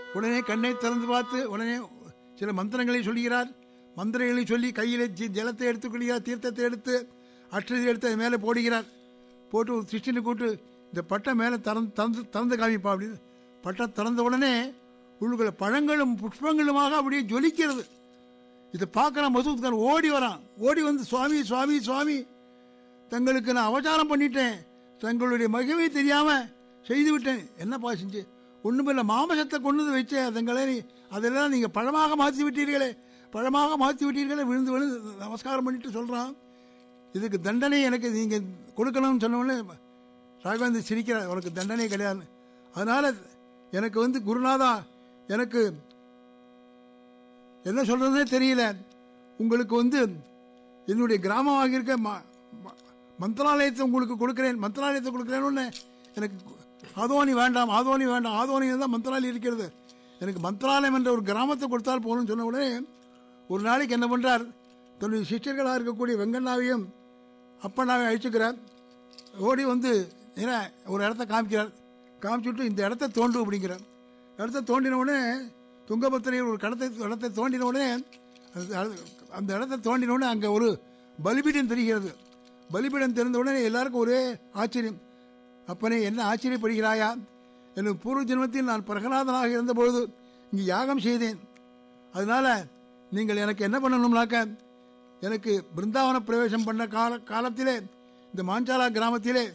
உடனே கண்ணை திறந்து பார்த்து உடனே சில மந்திரங்களை சொல்கிறார் மந்திரங்களை சொல்லி கையில் ஜி- ஜலத்தை எடுத்துக்கொள்கிறார் தீர்த்தத்தை எடுத்து அற்றதை எடுத்து அது மேலே போடுகிறார் போட்டு ஒரு சிஷ்டனை கூட்டு இந்த பட்டை மேலே திறந்து திறந்து திறந்து காமிப்பா அப்படின்னு பட்டை திறந்த உடனே உள்ளுக்குள்ள பழங்களும் புஷ்பங்களுமாக அப்படியே ஜொலிக்கிறது இதை பார்க்குற மசூத்கார் ஓடி வரான் ஓடி வந்து சுவாமி சுவாமி சுவாமி தங்களுக்கு நான் அவதாரம் பண்ணிட்டேன் தங்களுடைய மகிமை தெரியாம செய்து விட்டேன் என்னப்பா செஞ்சு ஒண்ணுமில்ல மாமசத்தை கொண்டு வந்து வச்சேன் தங்களை அதெல்லாம் நீங்க பழமாக மாற்றி விட்டீர்களே பழமாக மாற்றி விட்டீர்களே விழுந்து விழுந்து நமஸ்காரம் பண்ணிட்டு சொல்றான் இதுக்கு தண்டனை எனக்கு நீங்க கொடுக்கணும்னு சொன்ன உடனே ராகவேந்தர் சிரிக்கிறார் உனக்கு தண்டனை கிடையாது அதனால எனக்கு வந்து குருநாதா எனக்கு என்ன சொல்றதுனே தெரியல உங்களுக்கு வந்து என்னுடைய கிராமமாக இருக்க ம- ம- மந்திராலயத்தை உங்களுக்கு கொடுக்கிறேன் மந்திராலயத்தை கொடுக்கிறேன்னு எனக்கு ஆதோனி வேண்டாம் ஆதோனி வேண்டாம் ஆதோனி தான் மந்திராலயம் இருக்கிறது எனக்கு மந்திராலயம் என்ற ஒரு கிராமத்தை கொடுத்தால் போகணும்னு சொன்ன உடனே ஒரு நாளைக்கு என்ன பண்றார் தன்னுடைய சிஷ்யர்களாக இருக்கக்கூடிய வெங்கண்ணாவையும் அப்பண்ணாவையும் அழிச்சுக்கிறார் ஓடி வந்து என்ன ஒரு இடத்த காமிக்கிறார் காமிச்சுட்டு இந்த இடத்த தோண்டு அப்படிங்கிறார் இடத்த தோண்டின உடனே துங்கபத்திரையில் ஒரு கடத்தை இடத்தை தோண்டின உடனே அந்த- அந்த இடத்தை தோண்டின உடனே அங்கே ஒரு பலிபீடம் தெரிகிறது பலிபீடம் தெரிந்த உடனே எல்லாருக்கும் ஒரே ஆச்சரியம் அப்பனே என்ன ஆச்சரியப்படுகிறாயா என் பூர்வ ஜென்மத்தில் நான் பிரகலாதனாக இருந்தபொழுது இங்கு யாகம் செய்தேன் அதனால நீங்கள் எனக்கு என்ன பண்ணணும்னாக்க எனக்கு பிருந்தாவன பிரவேசம் பண்ண கால காலத்திலே இந்த மாஞ்சாலா கிராமத்திலே